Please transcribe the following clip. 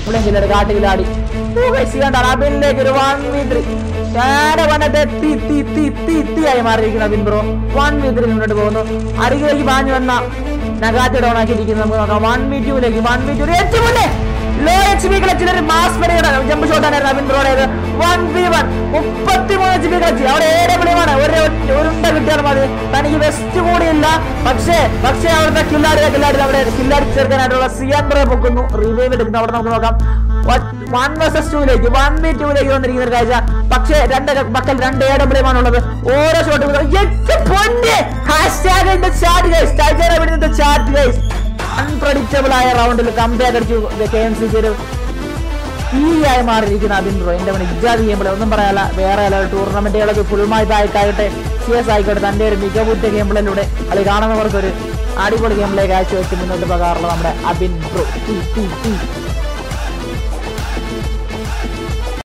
ഇവിടെ കാട്ടിലാടി കണ്ടാണ് അബിനിലേക്ക് ഒരു വൺ വി ത്രീ നേരെ വന്നിട്ട് തീ തീ തീ തീ തീ ആയി മാറിയിരിക്കുന്നു Abin bro one V three മുന്നോട്ട് പോകുന്നു അരികിലേക്ക് പാഞ്ഞു വന്ന നഗാത്തി ഡൗൺ ആക്കിയിരിക്കുന്നു നമുക്ക് നോക്കാം വൺ വി ടൂലേക്ക് വൺ വി ടു ഏറ്റവും മുന്നേ ലോ എച്ച് പി ക്ലച്ചിൽ ഒരു മാസ് പരിഗണ ജമ്പ് ഷോട്ടായിരുന്നു അബിൻ ബ്രോയുടേത് വൺ വി വൺ മുപ്പത്തിമൂന്ന് എച്ച് പി ക്ലച്ച് അവിടെ ഏഴ് വിളിയാണ് ഒരു ഒരുണ്ട കിട്ടിയാൽ മതി തനിക്ക് വെസ്റ്റ് കൂടിയില്ല പക്ഷേ പക്ഷേ അവിടുത്തെ കില്ലാടി കില്ലാടി അവിടെ കില്ലാടി ചേർക്കാനായിട്ടുള്ള സിയാൻ ബ്രോ പൊക്കുന്നു റിവൈവ് എടുക്കുന്നു അവിടെ നമുക്ക് നോക്കാം വൺ വേഴ്സസ് ടൂലേക്ക് വൺ ബി ടൂലേക്ക് വന്നിരിക്കുന്ന ഒരു കാഴ്ച പക്ഷേ രണ്ട് മക്കൾ രണ്ട് എ ഡബ്ല്യൂ ആണുള്ളത് ഓരോ ഷോട്ടും പൊന്നെ ഹാഷ്ടാഗ് ചാറ്റ് ഗൈസ് ടൈഗർ എവിടെ ചാറ്റ് ഗൈസ് അൺപ്രഡിക്റ്റബിൾ ആയ റൗണ്ടിൽ കമ്പയർ അടിച്ചു കെ എം സിക്ക് ഒരു തീയായി മാറിയിരിക്കുന്ന അതിൻ ബ്രോ എന്റെ മണി ഇജാദ് ഗെയിംപ്ലേ ഒന്നും പറയാല്ല വേറെ ടൂർണമെന്റുകളൊക്കെ ഫുൾ മാച്ചായിട്ടാകട്ടെ സി എസ് ആയിക്കോട്ടെ തന്റെ ഒരു മികവുറ്റ ഗെയിംപ്ലേയിലൂടെ കളി കാണുന്നവർക്ക് ഒരു അടിപൊളി ഗെയിംപ്ലേ കാഴ്ചവെച്ച് മുന്നോട്ട് പോകാറുള്ള നമ്മുടെ അബിൻ ബ്രോ